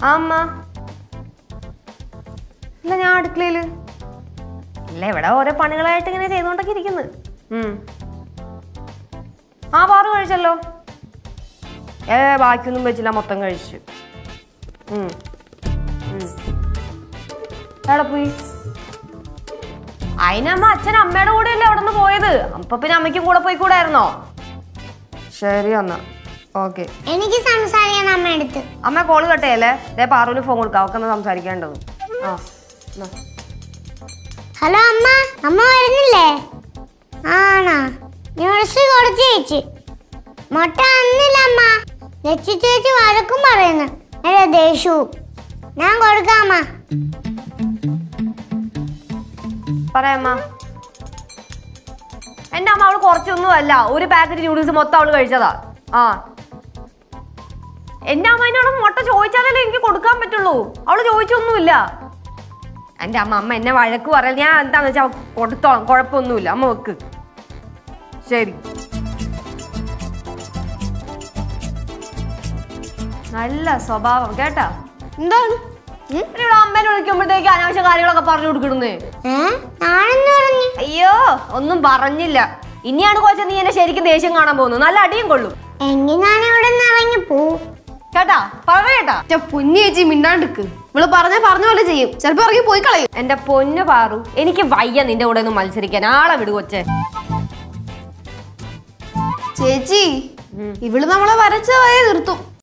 ആ അമ്മ ഇല്ല ഞാൻ അടുക്കളയില് ഇല്ല ഇവിടെ ഓരോ പണികളായിട്ട് ഇങ്ങനെ ചെയ്തുകൊണ്ടൊക്കെ ഇരിക്കുന്നു ഉം. ആ പാറു കഴിച്ചല്ലോ ഏ ബാക്കിയൊന്നും വെച്ചില്ല മൊത്തം കഴിച്ചു ഉം. ഉം. എവിടെ പോയി അതിനമ്മ അച്ഛൻ അമ്മയുടെ കൂടെ അല്ലേ അവിടെ നിന്ന് പോയത് അപ്പൊ പിന്നെ അമ്മയ്ക്കും കൂടെ പോയി കൂടായിരുന്നോ ശരി എന്നാ ഓക്കെ എനിക്ക് സംസാരിക്കണം അമ്മ അടുത്ത് അമ്മ കോള് കട്ടയല്ലേ ദേ പാറുവിന് ഫോൺ കൊടുക്കാം അവക്കൊന്ന് സംസാരിക്കേണ്ടത് ആ എന്നാ. ഹലോ അമ്മ അമ്മ വരുന്നില്ലേ ആണോ ന്യൂസ് കൊടുത്ത് ചേച്ചി മുട്ട അന്നില്ല അമ്മ ലച്ചി ചേച്ചി വഴക്കും പറയുന്നു അല്ല ദേഷ്യവും ഞാൻ കൊടുക്കാം അമ്മ പറയാമ്മ എന്റെ അമ്മ അവള് കുറച്ചൊന്നും അല്ല ഒരു പാക്കറ്റ് ന്യൂഡിൽസ് മൊത്തം അവള് കഴിച്ചതാ ആ എന്റെ അമ്മ എന്നോട് മുട്ട ചോദിച്ചാലല്ലേ എനിക്ക് കൊടുക്കാൻ പറ്റുള്ളൂ അവള് ചോദിച്ചൊന്നുമില്ല എന്റെ അമ്മ അമ്മ എന്നെ വഴക്ക് പറയാൻ ഞാൻ എന്താന്ന് വെച്ചാൽ കൊടുത്തോളാം കുഴപ്പമൊന്നുമില്ല അമ്മ വെക്ക് ശരി നല്ല സ്വഭാവം കേട്ടാ എന്താണ് ഇവിടെ അമ്മേനെ വിളിക്കുമ്പോഴത്തേക്ക് അനാവശ്യ കാര്യങ്ങളൊക്കെ പറഞ്ഞു കൊടുക്കണേ ഏ ഞാനെന്ന് പറഞ്ഞു അയ്യോ ഒന്നും പറഞ്ഞില്ല ഇനിയാണ് കോച്ച നീ എന്നെ ശരിക്കും ദേഷ്യം കാണാൻ പോകുന്നു നല്ല അടിയും കൊള്ളും എങ്കിൽ ഞാൻ ഇവിടെ നിന്ന് ഇറങ്ങി പോവും കേട്ടാ പറയട്ടാ ചെ, പൊന്നി ചേച്ചി മിണ്ടാണ്ടിക്ക് ഇവള് പറഞ്ഞ പറഞ്ഞ പോലെ ചെയ്യും ചിലപ്പോ ഇറങ്ങി പോയി കളയും എന്റെ പൊന്നു പാറു എനിക്ക് വയ്യ നിന്റെ കൂടെ ഒന്ന് മത്സരിക്കാൻ ആളെ വിടു കൊച്ചെ ചേച്ചി ഇവള് നമ്മളെ വരച്ച വയ നിർത്തും